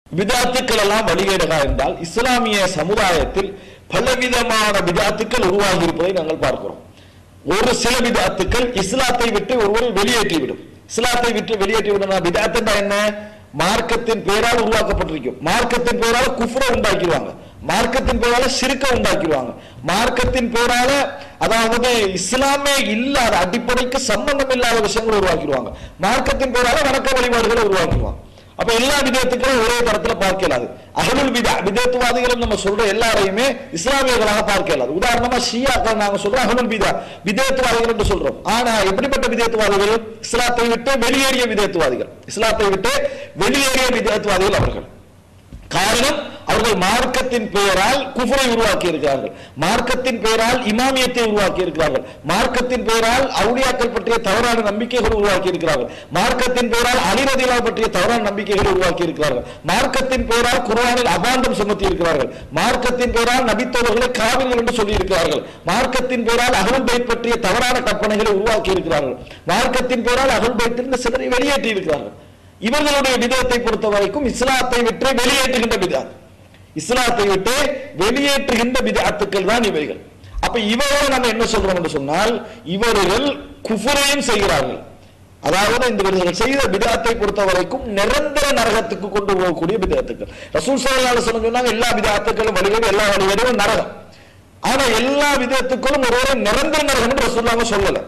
விதாத்துக்கள் எல்லாம் வழிகேடுகா என்றால் இஸ்லாமிய சமுதாயத்தில் பலவிதமான விதாத்துக்கள் உருவாகி இருப்பதை நாங்கள் பார்க்கிறோம் ஒரு சில விதாத்துக்கள் இஸ்லாத்தை விட்டு ஒருவரை வெளியேற்றிவிடும் இஸ்லாத்தை விட்டு வெளியேற்றிவிடும் விதாத்துண்டா என்ன மார்க்கத்தின் பேரால் உருவாக்கப்பட்டிருக்கும் மார்க்கத்தின் பேரால் குஃப்ரை உண்டாக்கிடுவாங்க மார்க்கத்தின் பேரால சிறுக்க உண்டாக்கிடுவாங்க மார்க்கத்தின் பேரால அதாவது இஸ்லாமே இல்லாத அடிப்படைக்கு சம்பந்தம் இல்லாத விஷயங்களை உருவாக்கிடுவாங்க மார்க்கத்தின் பேரால வணக்க வழிபாடுகளை உருவாக்கிடுவாங்க அப்ப எல்லா விதத்துக்களும் ஒரே தரத்துல பார்க்கலாது அகலுல் விதா விதத்துவாதிகள் நம்ம சொல்ற எல்லாரையுமே இஸ்லாமியர்களாக பார்க்கலாது உதாரணமா ஷியாக்கள் நாங்க சொல்றோம் அகலுல் விதா விதத்துவாதிகள் என்று சொல்றோம் ஆனா எப்படிப்பட்ட விதத்துவாதிகள் இஸ்லாத்தை விட்டு வெளியேறிய விதத்துவாதிகள் இஸ்லாத்தை விட்டு வெளியேறிய விதத்துவாதிகள் அவர்கள் காரணம் அவர்கள் மார்க்கத்தின் பெயரால் குஃபரை உருவாக்கி இருக்கிறார்கள் மார்க்கத்தின் பெயரால் இமாமியத்தை உருவாக்கி இருக்கிறார்கள் மார்க்கத்தின் பெயரால் அவுளியாக்கள் பற்றிய தவறான நம்பிக்கைகள் உருவாக்கி இருக்கிறார்கள் மார்க்கத்தின் பெயரால் அலிரதிலா பற்றிய தவறான நம்பிக்கைகள் உருவாக்கி இருக்கிறார்கள் மார்க்கத்தின் பெயரால் குர்ஆனில் அபாண்டம் சுமத்தி இருக்கிறார்கள் மார்க்கத்தின் பெயரால் நபித்தோழர்களை காவிரிகள் என்று சொல்லி இருக்கிறார்கள் மார்க்கத்தின் பெயரால் அகல் பைத் பற்றிய தவறான கற்பனைகளை உருவாக்கி இருக்கிறார்கள் மார்க்கத்தின் பெயரால் அகல் பைத்திலிருந்து சிலரை வெளியேற்றி இருக்கிறார்கள் இவர்களுடைய விதத்தை பொறுத்த வரைக்கும் இஸ்லாத்தை விட்டு வெளியேற்றுகின்ற விதாத் இஸ்லாத்தை விட்டு வெளியேற்றுகின்ற விதாத்துக்கள் தான் இவைகள் அப்ப இவர்களை நம்ம என்ன சொல்றோம் என்று சொன்னால் இவர்கள் குஃபரையும் செய்கிறார்கள் அதாவது இந்த இவர்கள் செய்த விதத்தை பொறுத்த வரைக்கும் நிரந்தர நரகத்துக்கு கொண்டு போகக்கூடிய விதத்துக்கள் ரசூல் சல்லல்லாஹு சொல்ல சொன்னாங்க எல்லா விதத்துக்களும் வழிகளும் எல்லா வழிகளும் நரகம் ஆனா எல்லா விதத்துக்களும் ஒருவரை நிரந்தர நரகம் என்று ரசூல்லாங்க சொல்லல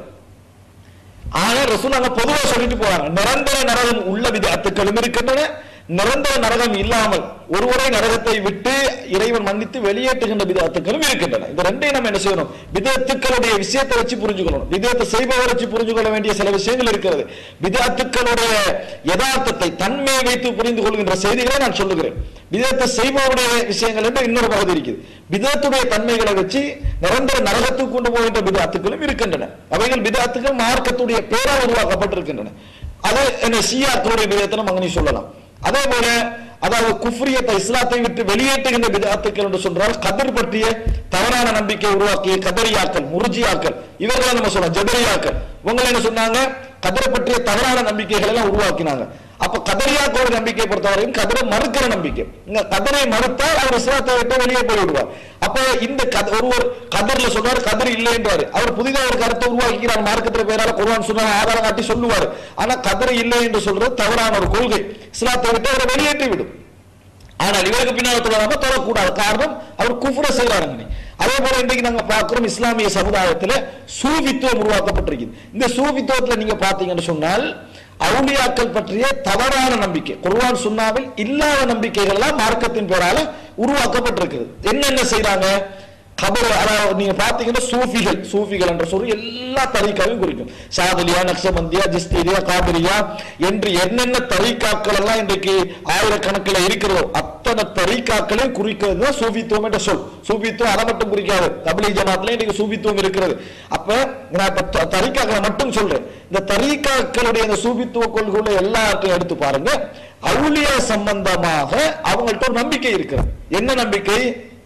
ஆனா ரசூலாங்க பொதுவா சொல்லிட்டு போறாங்க நிரந்தர நரகம் உள்ள விதத்துக்களும் இருக்கின்றன நிரந்தர நரகம் இல்லாமல் ஒருவரை நரகத்தை விட்டு இறைவன் மன்னித்து வெளியேற்றுகின்ற விதத்துக்களும் இருக்கின்றன இந்த ரெண்டையும் நம்ம என்ன செய்யணும் விதத்துக்களுடைய விஷயத்தை வச்சு புரிஞ்சுக்கணும் விதத்தை செய்பவரை வச்சு புரிஞ்சு கொள்ள வேண்டிய சில விஷயங்கள் இருக்கிறது விதத்துக்களுடைய யதார்த்தத்தை தன்மையை வைத்து புரிந்து கொள்கின்ற செய்திகளை நான் சொல்லுகிறேன் விதத்தை செய்பவருடைய விஷயங்கள் என்று இன்னொரு பகுதி இருக்குது விதத்துடைய தன்மைகளை வச்சு நிரந்தர நரகத்துக்கு கொண்டு போகின்ற விதத்துக்களும் இருக்கின்றன அவைகள் விதத்துக்கள் மார்க்கத்துடைய பேரால் உருவாக்கப்பட்டிருக்கின்றன அது என்ன ஷியாக்களுடைய விதத்தை நம்ம அங்கே சொல்லலாம் அதே போல அதாவது குஃப்ரியத்தை இஸ்லாத்தை விட்டு வெளியேற்றுகின்ற விதத்துக்கள் என்று சொல்றால் கதர் பற்றிய தவறான நம்பிக்கை உருவாக்கிய கதரியாக்கள் முருஜியாக்கள் இவர்களை நம்ம சொல்லலாம் ஜபரியாக்கள் இவங்க என்ன சொன்னாங்க கதரை பற்றிய தவறான நம்பிக்கைகளை எல்லாம் உருவாக்கினாங்க அப்ப கதரியாக்களோட நம்பிக்கை பொறுத்தவரையும் கதரை மறுக்கிற நம்பிக்கை இங்க கதரை மறுத்தால் அவர் இஸ்லாத்தை விட்டு வெளியே போய் விடுவார் அப்ப இந்த கத ஒருவர் கதர்ல சொல்றாரு கதர் இல்லைன்றாரு அவர் புதிதாக ஒரு கருத்தை உருவாக்கிக்கிறார் மார்க்கத்துல பேரால குர்ஆன் சொன்னாங்க ஆதாரம் காட்டி சொல்லுவார் ஆனா கதர் இல்லை என்று சொல்றது தவறான ஒரு கொள்கை இஸ்லாத்தை விட்டு அவரை வெளியேற்றி விடும் ஆனால் இவருக்கு பின்னால் தொழாம தொழக்கூடாது காரணம் அவர் குஃப்ர செய்யறாருங்க அதே போல இன்றைக்கு நாங்க பார்க்கிறோம் இஸ்லாமிய சமுதாயத்துல சூபித்துவம் உருவாக்கப்பட்டிருக்குது இந்த சூபித்துவத்துல நீங்க பாத்தீங்கன்னு சொன்னால் அவுளியாக்கள் பற்றிய தவறான நம்பிக்கை குர்ஆன் சுன்னாவில் இல்லாத நம்பிக்கைகள் எல்லாம் மார்க்கத்தின் பேரால உருவாக்கப்பட்டிருக்கிறது என்னென்ன செய்றாங்க கபர் அதாவது நீங்க பாத்தீங்கன்னா சூஃபிகள் சூஃபிகள் என்ற சொல் எல்லா தரிக்காவையும் குறிக்கும் சாதலியா நக்ஷபந்தியா ஜிஸ்தீரியா காபிரியா என்று என்னென்ன தரிக்காக்கள் எல்லாம் இன்றைக்கு ஆயிரக்கணக்கில் இருக்கிறதோ அத்தனை தரிக்காக்களையும் குறிக்கிறது தான் சூஃபித்துவம் என்ற சொல் சூஃபித்துவம் அதை மட்டும் குறிக்காது தபிலி ஜமாத்ல இன்றைக்கு சூஃபித்துவம் இருக்கிறது அப்ப நான் இப்ப த- தரிக்காக்களை மட்டும் சொல்றேன் இந்த தரிக்காக்களுடைய இந்த சூஃபித்துவ கொள்கைகளை எல்லாத்தையும் எடுத்து பாருங்க அவுலியா சம்பந்தமாக அவங்கள்ட்ட ஒரு நம்பிக்கை இருக்கிறது என்ன நம்பிக்கை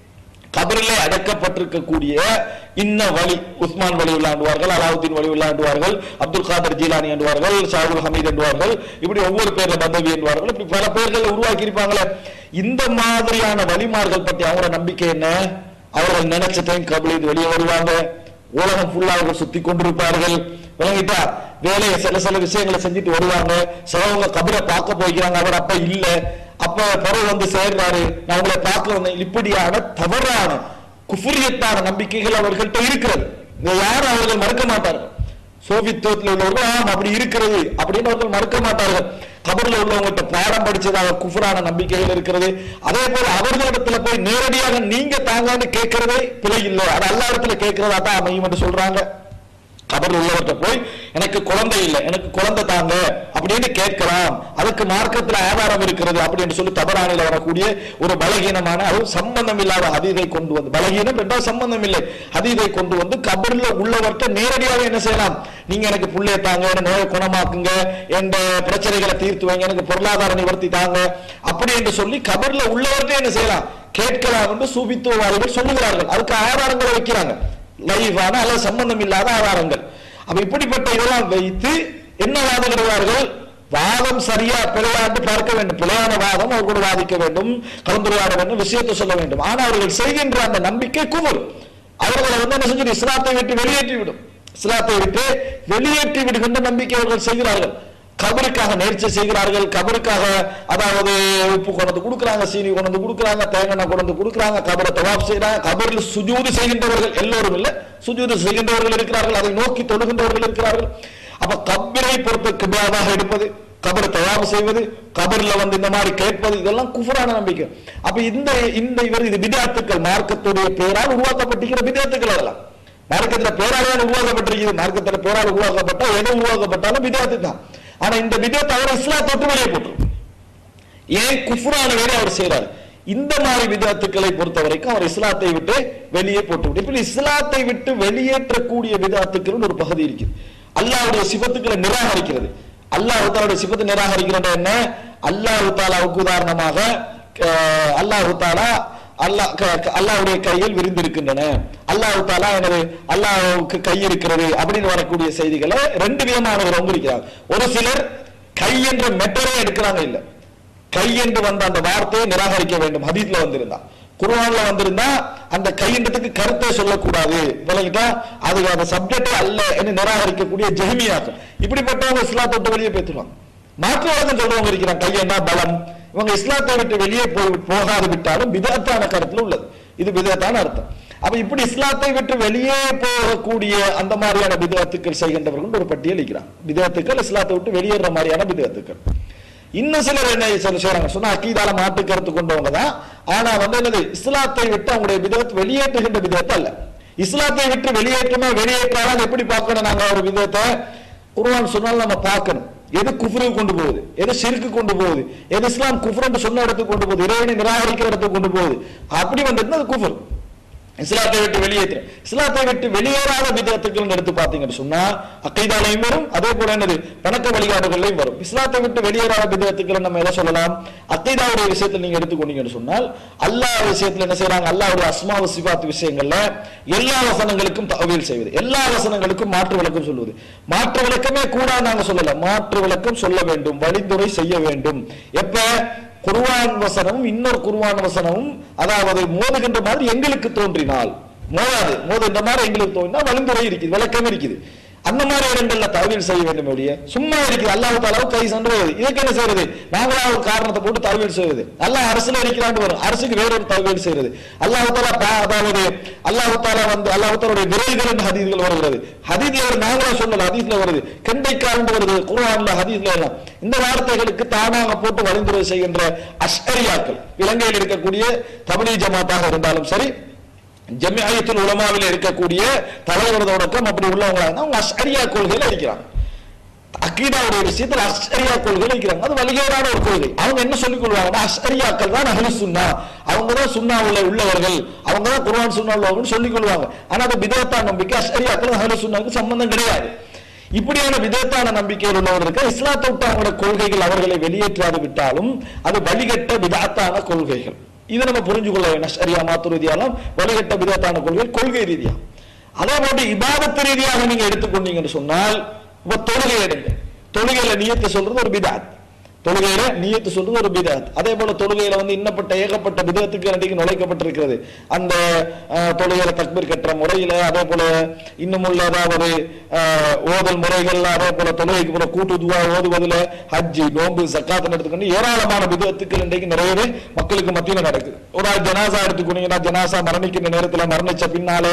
கபரிலே அடக்கப்பட்டிருக்கக்கூடிய இன்ன வழி உஸ்மான் வழி விளையாண்டுவார்கள் அலாவுதீன் வழி விளையாண்டுவார்கள் அப்துல் காதர் ஜீலானி என்றுவார்கள் ஷாகுல் ஹமீத் என்றுவார்கள் இப்படி ஒவ்வொரு பேர்ல பதவி என்றுவார்கள் இப்படி பல பேர்கள் உருவாக்கி இருப்பாங்களே இந்த மாதிரியான வழிமார்கள் பற்றி அவங்களோட நம்பிக்கை என்ன அவர்கள் நினைச்ச டைம் கபலில் வெளியே வருவாங்க உலகம் ஃபுல்லா அவர்கள் சுத்தி கொண்டிருப்பார்கள் விளங்கிட்டா வேலையை சில சில விஷயங்களை செஞ்சுட்டு வருவாங்க சிலவங்க கபரை பார்க்க போய்க்கிறாங்க அவர் அப்ப இல்ல அப்ப பிறகு வந்து சேர்றாரு நான் உங்களை பார்க்க வந்தேன் இப்படியான தவறான குஃபுரியத்தான நம்பிக்கைகள் அவர்கள்ட்ட இருக்கிறது இதை யாரும் அவர்கள் மறுக்க மாட்டார்கள் சோவித்துவத்தில் உள்ளவர்கள் ஆம் அப்படி இருக்கிறது அப்படின்னு அவர்கள் மறுக்க மாட்டார்கள் கபர்ல உள்ளவங்கள்ட்ட பாடம் படிச்சதாக குஃபரான நம்பிக்கைகள் இருக்கிறது அதே போல அவர்களிடத்துல போய் நேரடியாக நீங்க தாங்கன்னு கேட்கறதே பிழை இல்லை அது எல்லா இடத்துல கேட்கறதா தான் அமையும் என்று சொல்றாங்க கபர்ல உள்ளவர்கிட்ட போய் எனக்கு குழந்தை இல்லை எனக்கு குழந்தை தாங்க அப்படின்னு கேட்கலாம் அதுக்கு மார்க்கத்துல ஆதாரம் இருக்கிறது அப்படின்னு சொல்லி தவறானில வரக்கூடிய ஒரு பலகீனமான அது சம்பந்தம் இல்லாத அதீதை கொண்டு வந்து பலகீனம் என்றால் சம்பந்தம் இல்லை அதீதை கொண்டு வந்து கபர்ல உள்ளவர்கிட்ட நேரடியாக என்ன செய்யலாம் நீங்க எனக்கு புள்ளைய தாங்க என்ன நோயை குணமாக்குங்க என்ற பிரச்சனைகளை தீர்த்து வைங்க எனக்கு பொருளாதார நிவர்த்தி தாங்க அப்படி என்று சொல்லி கபர்ல உள்ளவர்கிட்ட என்ன செய்யலாம் கேட்கலாம் என்று சூபித்துவவாதிகள் சொல்லுகிறார்கள் அதுக்கு ஆதாரங்களை வைக்கிறாங்க லைவான அல்லது சம்பந்தம் இல்லாத ஆதாரங்கள் அப்ப இப்படிப்பட்ட இதெல்லாம் வைத்து என்ன வாதிடுவார்கள் வாதம் சரியா பிழையாண்டு பார்க்க வேண்டும் பிழையான வாதம் அவர் கூட வாதிக்க வேண்டும் கலந்துரையாட வேண்டும் விஷயத்தை சொல்ல வேண்டும் ஆனா அவர்கள் செய்கின்ற அந்த நம்பிக்கை குமுறு அவர்களை வந்து என்ன செஞ்சு இஸ்லாத்தை விட்டு வெளியேற்றி விடும் இஸ்லாத்தை விட்டு வெளியேற்றி விடுகின்ற நம்பிக்கை அவர்கள் செய்கிறார்கள் கபருக்காக நேர்ச்சி செய்கிறார்கள் கபருக்காக அதாவது உப்பு கொண்டு வந்து கொடுக்குறாங்க சீனி கொண்டு வந்து கொடுக்குறாங்க தேங்காய் கொண்டு வந்து கொடுக்குறாங்க கபரை தவாப் செய்யறாங்க கபரில் சுஜூது செய்கின்றவர்கள் எல்லோரும் இல்ல சுஜூது செய்கின்றவர்கள் இருக்கிறார்கள் அதை நோக்கி தொழுகின்றவர்கள் இருக்கிறார்கள் அப்ப கபரை பொறுத்த கிபாவாக எடுப்பது கபரை தவாப் செய்வது கபர்ல வந்து இந்த மாதிரி கேட்பது இதெல்லாம் குஃபரான நம்பிக்கை அப்ப இந்த இந்த இவர் இது விதாத்துக்கள் மார்க்கத்துடைய பெயரால் உருவாக்கப்பட்டிருக்கிற விதாத்துக்கள் அதெல்லாம் மார்க்கத்துல பேரால் தான் உருவாக்கப்பட்டிருக்குது மார்க்கத்துல பேரால் உருவாக்கப்பட்டா எது உருவாக்கப்பட்டாலும் விதாத்து தான் ஆனா இந்த விதத்தை அவர் இஸ்லாம் தொட்டு வெளியே போட்டுரும் ஏன் குஃபுரான வேலை அவர் செய்யறாரு இந்த மாதிரி விதத்துக்களை பொறுத்த வரைக்கும் அவர் இஸ்லாத்தை விட்டு வெளியே போட்டு விட்டு இப்படி இஸ்லாத்தை விட்டு வெளியேற்றக்கூடிய விதத்துக்கள் ஒரு பகுதி இருக்குது அல்லாஹ்வுடைய சிபத்துக்களை நிராகரிக்கிறது அல்லாஹ் தாலாவுடைய சிபத்தை நிராகரிக்கிறது என்ன அல்லாஹ் தாலாவுக்கு உதாரணமாக அஹ், அல்லாஹ் தாலா அல்லாஹ் க- க- அல்லாஹ்வுடைய கையில் விரிந்திருக்கின்றன அல்லாஹ் தாலா எனது அல்லாஹ்வுக்கு கை இருக்கிறது அப்படின்னு வரக்கூடிய செய்திகளை ரெண்டு விதமானவங்க இருக்கிறாங்க ஒரு சிலர் கை என்ற மெட்டரே எடுக்கிறாங்க இல்ல கை என்று வந்த அந்த வார்த்தையை நிராகரிக்க வேண்டும் ஹதீஸ்ல வந்திருந்தா குர்ஆன்ல வந்திருந்தா அந்த கைன்றதுக்கு கருத்தை சொல்லக்கூடாது விளங்கிட்டா அது அந்த சப்ஜெக்டே அல்ல என்று நிராகரிக்கக்கூடிய ஜெஹமியாக்கள் இப்படிப்பட்டவங்க இஸ்லாத்தை விட்டு வெளியே பேத்துவாங்க மாற்று வழக்கம் சொல்றவங்க இருக்கிறாங்க கையண்டா பலம் இவங்க இஸ்லாத்தை விட்டு வெளியே போய் போகாது விட்டாலும் விதத்தான கருத்துல உள்ளது இது விதத்தான அர்த்தம் அப்ப இப்படி இஸ்லாத்தை விட்டு வெளியே போகக்கூடிய அந்த மாதிரியான விதத்துக்கள் செய்கின்றவர்கள் ஒரு பட்டியல் இருக்கிறாங்க விதத்துக்கள் இஸ்லாத்தை விட்டு வெளியேற மாதிரியான விதத்துக்கள் இன்னும் சிலர் என்ன சொல்ல செய்றாங்க சொன்னா அக்கீதால மாட்டு கருத்து கொண்டவங்க தான் ஆனா வந்து என்னது இஸ்லாத்தை விட்டு அவங்களுடைய விதத்தை வெளியேற்றுகின்ற விதத்தை அல்ல இஸ்லாத்தை விட்டு வெளியேற்றமா வெளியேற்றாலும் எப்படி பார்க்கணும் நாங்க ஒரு விதத்தை குர்ஆன் சொன்னாலும் நம்ம பார்க்கணும் எது குஃப்ருக்கு கொண்டு போகுது எது ஷிர்க்கு கொண்டு போகுது எது இஸ்லாம் குஃப்ரன்னு சொன்ன இடத்துக்கு கொண்டு போகுது இறைவனை நிராகரிக்கிற இடத்துக்கு கொண்டு போகுது அப்படி வந்திருந்தா அது குஃபர் இஸ்லாத்தை விட்டு வெளியேற்ற இஸ்லாத்தை விட்டு வெளியேறாத விதத்துக்கள் எடுத்து பார்த்தீங்கன்னு சொன்னா அக்கைதாலையும் வரும் அதே போல என்னது பணக்க வழிகாடுகளையும் வரும் இஸ்லாத்தை விட்டு வெளியேறாத விதத்துக்களை நம்ம எதை சொல்லலாம் அக்கைதாவுடைய விஷயத்துல நீங்க எடுத்துக்கொண்டீங்கன்னு சொன்னால் அல்லாஹ் விஷயத்துல என்ன செய்றாங்க அல்லாஹ்வுடைய அஸ்மாவு சிபாத் விஷயங்கள்ல எல்லா வசனங்களுக்கும் தகவல் செய்வது எல்லா வசனங்களுக்கும் மாற்று விளக்கம் சொல்வது மாற்று விளக்கமே கூட நாங்க சொல்லல மாற்று விளக்கம் சொல்ல வேண்டும் வழிந்துரை செய்ய வேண்டும் எப்ப குர்ஆன் வசனமும் இன்னொரு குர்ஆன் வசனமும் அதாவது மோதுகின்ற மாதிரி எங்களுக்கு தோன்றினால் மோதாது மோதுகின்ற மாதிரி எங்களுக்கு தோன்றினால் வழிந்துரை இருக்குது விளக்கம் இருக்குது அந்த மாதிரி இடங்கள்ல தகவல் செய்ய வேண்டும் ஒழிய சும்மா இருக்குது அல்லாஹ் தாலாவு கை சண்டுவது இதுக்கு என்ன செய்யறது நாங்களா ஒரு காரணத்தை போட்டு தகவல் செய்வது அல்லாஹ் அரசுல இருக்கிறான்னு வரும் அரசுக்கு வேற ஒரு தகவல் செய்யறது அல்லாஹ் தாலா பா- அதாவது அல்லாஹ் தாலா வந்து அல்லாஹ் தாலாவுடைய விரைகள் என்று ஹதீஸ்கள் வருகிறது ஹதீஸ்ல ஒரு நாங்களா சொல்லல ஹதீஸ்ல வருது கெண்டைக்காரன் வருது குர்ஆன்ல ஹதீஸ்ல எல்லாம் இந்த வார்த்தைகளுக்கு தானாக போட்டு வழிந்துரை செய்கின்ற அஷ்அரியாக்கள் இலங்கையில் இருக்கக்கூடிய தமிழ் ஜமாத்தாக இருந்தாலும் சரி ஜமியாயத்தில் உலமாவில் இருக்கக்கூடிய தலைவர் தொடக்கம் அப்படி உள்ளவங்களா இருந்தா அவங்க அஷ்அரியா கொள்கையில இருக்கிறாங்க அக்கீதாவுடைய விஷயத்தில் அஷ்அரியா கொள்கையில இருக்கிறாங்க அது வலிகேடான ஒரு கொள்கை அவங்க என்ன சொல்லிக் கொள்வாங்கன்னா அஷ்அரியாக்கள் தான் அஹ்லு சுன்னா அவங்க தான் சுன்னா உள்ள உள்ளவர்கள் அவங்க தான் குர்ஆன் சுன்னா உள்ளவர்கள் சொல்லிக் கொள்வாங்க ஆனா அது பிதத்தா நம்பிக்கை அஷ்அரியாக்கள் அஹ்லு சுன்னாவுக்கு சம்பந்தம் கிடையாது இப்படியான விதத்தான நம்பிக்கையில் உள்ளவர்களுக்கு இஸ்லாத்தை விட்டு அவங்களோட கொள்கைகள் அவர்களை வெளியேற்றாது விட்டாலும் அது வழிகட்ட விதாத்தான கொள்கைகள் இதை நம்ம புரிஞ்சு கொள்ள வேண்டும் சரியா மாத்துருதியாலும் வழிகட்ட விதத்தான கொள்கை கொள்கை ரீதியா அதே போன்று இபாதத்து ரீதியாக நீங்க எடுத்துக்கொண்டீங்கன்னு சொன்னால் இப்ப தொழுகை எடுங்க தொழுகையில நியத்தை சொல்றது ஒரு பிதாத் தொழுகையில நியத்து சொல்றது ஒரு பிதாத் அதே போல தொழுகையில வந்து இன்னப்பட்ட ஏகப்பட்ட விதத்துக்கு இன்றைக்கு நுழைக்கப்பட்டிருக்கிறது அந்த அஹ், தொழுகையில தக்பீர் கட்டுற முறையில அதே போல இன்னும் உள்ள அதாவது அஹ், ஓதல் முறைகள் அதே போல தொழுகைக்கு போல கூட்டு துவா ஓதுவதுல ஹஜ்ஜி நோன்பு சக்காத்து எடுத்துக்கொண்டு ஏராளமான விதத்துக்கள் இன்றைக்கு நிறையவே மக்களுக்கு மத்தியில நடக்குது ஒரு ஆள் ஜனாசா எடுத்துக்கொண்டீங்கன்னா ஜனாசா மரணிக்கின்ற நேரத்துல மரணிச்ச பின்னால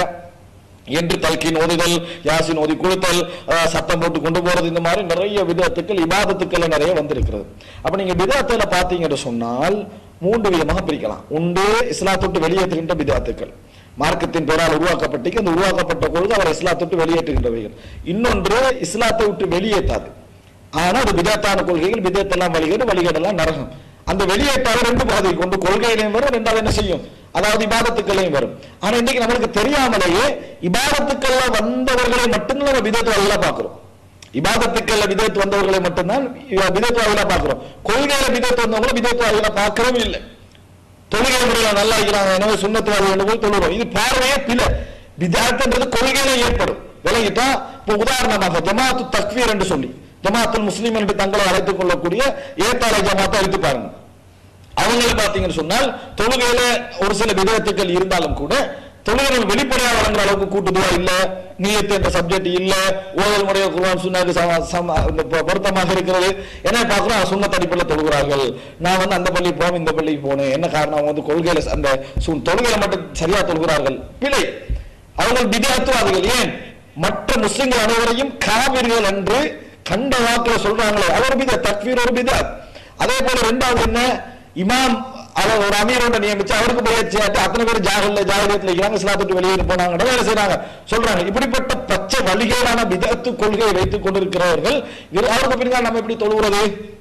என்று தல்கின் ஓதுதல் யாசின் ஓதி கொடுத்தல் அஹ், சத்தம் போட்டு கொண்டு போறது இந்த மாதிரி நிறைய விதத்துக்கள் இபாதத்துக்கள் நிறைய வந்திருக்கிறது அப்ப நீங்க விதத்துல பாத்தீங்கன்னு சொன்னால் மூன்று விதமாக பிரிக்கலாம் ஒன்று இஸ்லாத்தொட்டு வெளியேற்றுகின்ற விதத்துக்கள் மார்க்கத்தின் பெயரால் உருவாக்கப்பட்டு அந்த உருவாக்கப்பட்ட பொழுது அவர் இஸ்லாத்தொட்டு வெளியேற்றுகின்றவைகள் இன்னொன்று இஸ்லாத்தை விட்டு வெளியேற்றாது ஆனா அது விதத்தான கொள்கைகள் விதத்தெல்லாம் வழிகேடு வழிகேடெல்லாம் நரகம் அந்த வெளியேற்றாத ரெண்டு பாதை கொண்டு கொள்கையிலையும் வரும் ரெண்டாவது என்ன செய்யும் அதாவது இபாதத்துக்களையும் வரும் ஆனா இன்னைக்கு நம்மளுக்கு தெரியாமலேயே இபாதத்துக்கள்ல வந்தவர்களை மட்டும்தான் நம்ம விதத்தை நல்லா பார்க்கிறோம் இபாதத்துக்கள்ல விதத்து வந்தவர்களை மட்டும்தான் விதத்து வாயிலா பார்க்கிறோம் கொள்கையில விதத்து வந்தவங்களை விதத்து வாயிலா பார்க்கறவும் இல்லை தொழுகை முறையில நல்லா இருக்கிறாங்க எனவே சுண்ணத்துவாதிகள் போய் தொழுகிறோம் இது பார்வையே பிழை விதாத்துன்றது கொள்கையில ஏற்படும் விளங்கிட்டா இப்போ உதாரணமாக ஜமாத்து தக்வீர் என்று சொல்லி ஜமாத்துல் முஸ்லிம் என்று தங்களை அழைத்துக் கொள்ளக்கூடிய ஏத்தாளை ஜமாத்தை அழைத்து பாருங்க அவங்கள பாத்தீங்கன்னு சொன்னால் தொழுகையில ஒரு சில விதத்துக்கள் இருந்தாலும் கூட தொழுகைகள் வெளிப்படையாக வழங்குற அளவுக்கு கூட்டுதுவா இல்ல நீயத்து என்ற சப்ஜெக்ட் இல்ல ஓதல் முறைய குர்ஆன் சுன்னாக்கு சம- சம- இந்த பொ- பொருத்தமாக இருக்கிறது என்ன பார்க்கிறோம் சுண்ண தடிப்புல தொழுகிறார்கள் நான் வந்து அந்த பள்ளி போனேன் இந்த பள்ளிக்கு போனேன் என்ன காரணம் அவங்க வந்து கொள்கையில அந்த சு- தொழுகையில மட்டும் சரியா தொழுகிறார்கள் பிழை அவர்கள் விதியாத்துவாதிகள் ஏன் மற்ற முஸ்லிம்கள் அனைவரையும் காவிர்கள் என்று கண்ட வாக்குல சொல்றாங்களே அது ஒரு பிதா தக்வீர் ஒரு பிதா அதே போல ரெண்டாவது என்ன இமாம் அவர் ஒரு அமீரோட நியமிச்சு அவருக்கு பயிற்சி ஆட்டி அத்தனை பேர் ஜாகல்ல ஜாகிரத்தில் இருக்கிறாங்க இஸ்லாத்துக்கு வெளியே போனாங்க வேலை செய்றாங்க சொல்றாங்க இப்படிப்பட்ட பச்சை வழிகேடான விதத்து கொள்கையை வைத்துக் கொண்டிருக்கிறவர்கள் இவர் அவருக்கு பின்னால் நம்ம எப்படி தொழுகிறது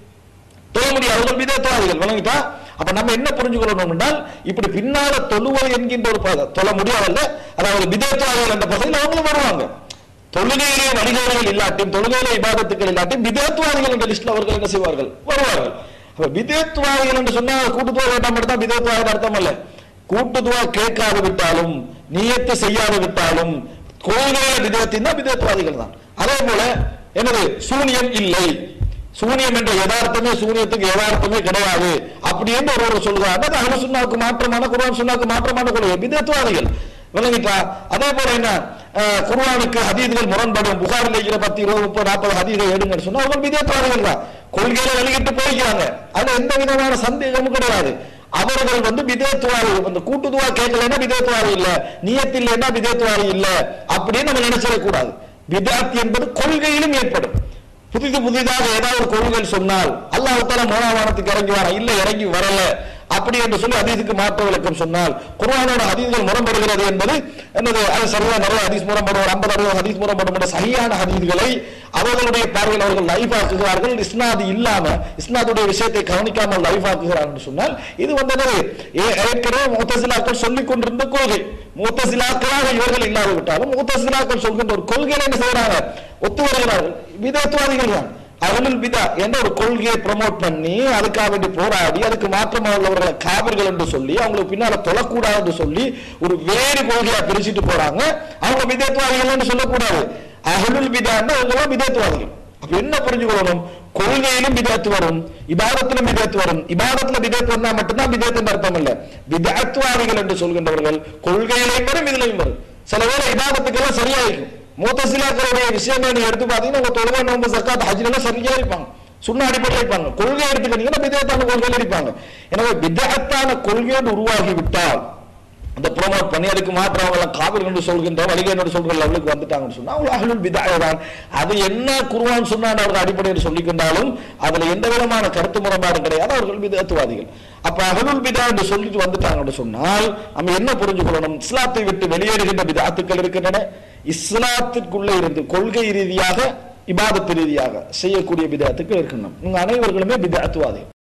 தொழ முடியாது அவர்கள் விதத்துவாதிகள் விளங்கிட்டா அப்ப நம்ம என்ன புரிஞ்சுக்கொள்ளணும் என்றால் இப்படி பின்னால தொழுவது என்கின்ற ஒரு பத தொழ முடியாதல்ல அதாவது விதத்துவாதிகள் என்ற பகுதியில் அவங்களும் வருவாங்க தொழுகையிலே வழிகாடுகள் இல்லாட்டியும் தொழுகையிலே இபாதத்துக்கள் இல்லாட்டியும் விதத்துவாதிகள் என்ற லிஸ்ட்ல அவர்கள் என்ன செய்வார்கள் வருவார்கள் அப்ப விதத்துவாதிகள் என்று சொன்னா கூட்டுத்துவா வேண்டாம் மட்டும் தான் விதத்துவாதிகள் அர்த்தம் அல்ல கூட்டுத்துவா கேட்காது விட்டாலும் நியத்து செய்யாது விட்டாலும் கொள்கையில விதத்தின் தான் விதத்துவாதிகள் தான் அதே போல என்னது சூனியம் இல்லை சூனியம் என்ற யதார்த்தமே சூனியத்துக்கு யதார்த்தமே கிடையாது அப்படி என்று ஒருவர் சொல்கிறாங்க அது அஹ்லு சுன்னாவுக்கு மாற்றமான குர்ஆன் சுன்னாவுக்கு மாற்றமான கொள்கை விதத்துவாதிகள் விளங்கிட்டா அதே போல என்ன அஹ், குர்ஆனுக்கு ஹதீதுகள் முரண்படும் புகாரில் இருக்கிற பத்து இருபது முப்பது நாற்பது ஹதீதை எடுங்கன்னு சொன்னா அவங்க விதத்துவாதிகள் தான் கொள்கையில வெளியிட்டு போய்க்கிறாங்க அதுல எந்த விதமான சந்தேகமும் கிடையாது அவர்கள் வந்து விதேத்துவாரி அந்த கூட்டுதுவா கேட்கலன்னா விதேத்துவாரி இல்ல நியத்து இல்லைன்னா விதேத்துவாரி இல்ல அப்படின்னு நம்ம நினைச்சிடக்கூடாது விதாத்தி என்பது கொள்கையிலும் ஏற்படும் புதிது புதிதாக ஏதாவது ஒரு கொள்கைகள் சொன்னால் அல்லாஹ் தால மோனாவானத்துக்கு இறங்கி வர இல்ல இறங்கி வரல அப்படி என்று சொல்லி அதீதுக்கு மாற்ற விளக்கம் சொன்னால் குர்ஆனோட ஹதீஸ்கள் முரண்படுகிறது என்பது என்னது அது சரியா நிறைய ஹதீஸ் முரண்படும் ஒரு ஐம்பது அறுபது ஹதீஸ் முரண்படும் என்ற சரியான ஹதீஸ்களை அவர்களுடைய பார்வையில் அவர்கள் லைஃப் ஆக்குகிறார்கள் இஸ்னாது இல்லாம இஸ்னாதுடைய விஷயத்தை கவனிக்காமல் லைஃப் ஆக்குகிறார்கள் என்று சொன்னால் இது வந்து என்னது ஏ- ஏற்கனவே முத்தசிலாக்கள் சொல்லிக் கொண்டிருந்த கொள்கை முத்தசிலாக்களாக இவர்கள் இல்லாது விட்டாலும் முத்தசிலாக்கள் சொல்கின்ற ஒரு கொள்கையில என்ன செய்கிறாங்க ஒத்து வருகிறார்கள் விதத்துவாதிகள் தான் அவர்கள் விதா என்ற ஒரு கொள்கையை ப்ரமோட் பண்ணி அதுக்காக வேண்டி போராடி அதுக்கு மாற்றமாக உள்ளவர்களை காவிர்கள் என்று சொல்லி அவங்களுக்கு பின்னால தொழக்கூடாது என்று சொல்லி ஒரு வேறு கொள்கையா பிரிச்சுட்டு போறாங்க அவங்க விதத்துவாதிகள் சொல்லக்கூடாது அகலுல் விதான்னா அவங்களாம் விதத்துவாதிகள் அப்ப என்ன புரிஞ்சுக்கொள்ளணும் கொள்கையிலும் விதத்து வரும் இபாதத்திலும் விதத்து வரும் இபாதத்துல விதத்து வந்தா மட்டும்தான் விதத்தின் அர்த்தம் இல்ல விதத்துவாதிகள் என்று சொல்கின்றவர்கள் கொள்கையிலையும் வரும் இதுலையும் வரும் சில வேளை இபாதத்துக்கெல்லாம் சரியா இருக்கும் மூத்தசிலாக்களுடைய விஷயமே நீங்க எடுத்து பாத்தீங்கன்னா உங்க தொழுகை நோம்பு சக்காத் ஹஜ்ல எல்லாம் சரியா இருப்பாங்க சுண்ண அடிப்படையில் இருப்பாங்க கொள்கை எடுத்துக்கிட்டீங்கன்னா விதத்தான கொள்கையில் இருப்பாங்க எனவே விதத்தான கொள்கையோடு உருவாகி விட்டால் அந்த ப்ரோமோட் பண்ணி அதுக்கு மாற்றம் அவங்க எல்லாம் காவிரி என்று சொல்கின்ற வலிகை என்று சொல்கிற லெவலுக்கு வந்துட்டாங்கன்னு சொன்னா அவங்க அகலுல் பிதாய தான் அது என்ன குருவான் சொன்னான் அவர்கள் அடிப்படையில் சொல்லிக்கொண்டாலும் அதுல எந்த விதமான கருத்து முரண்பாடும் கிடையாது அவர்கள் விதத்துவாதிகள் அப்ப அகலுல் பிதா என்று சொல்லிட்டு வந்துட்டாங்கன்னு சொன்னால் நம்ம என்ன புரிஞ்சுக்கொள்ளணும் இஸ்லாத்தை விட்டு வெளியேறுகின்ற பிதாத்துக்கள் இருக்கின்றன இஸ்லாத்திற்குள்ளே இருந்து கொள்கை ரீதியாக இபாதத்து ரீதியாக செய்யக்கூடிய பிதாத்துக்கள் இருக்கின்றன உங்க அனைவர்களுமே பிதாத்துவாதிகள்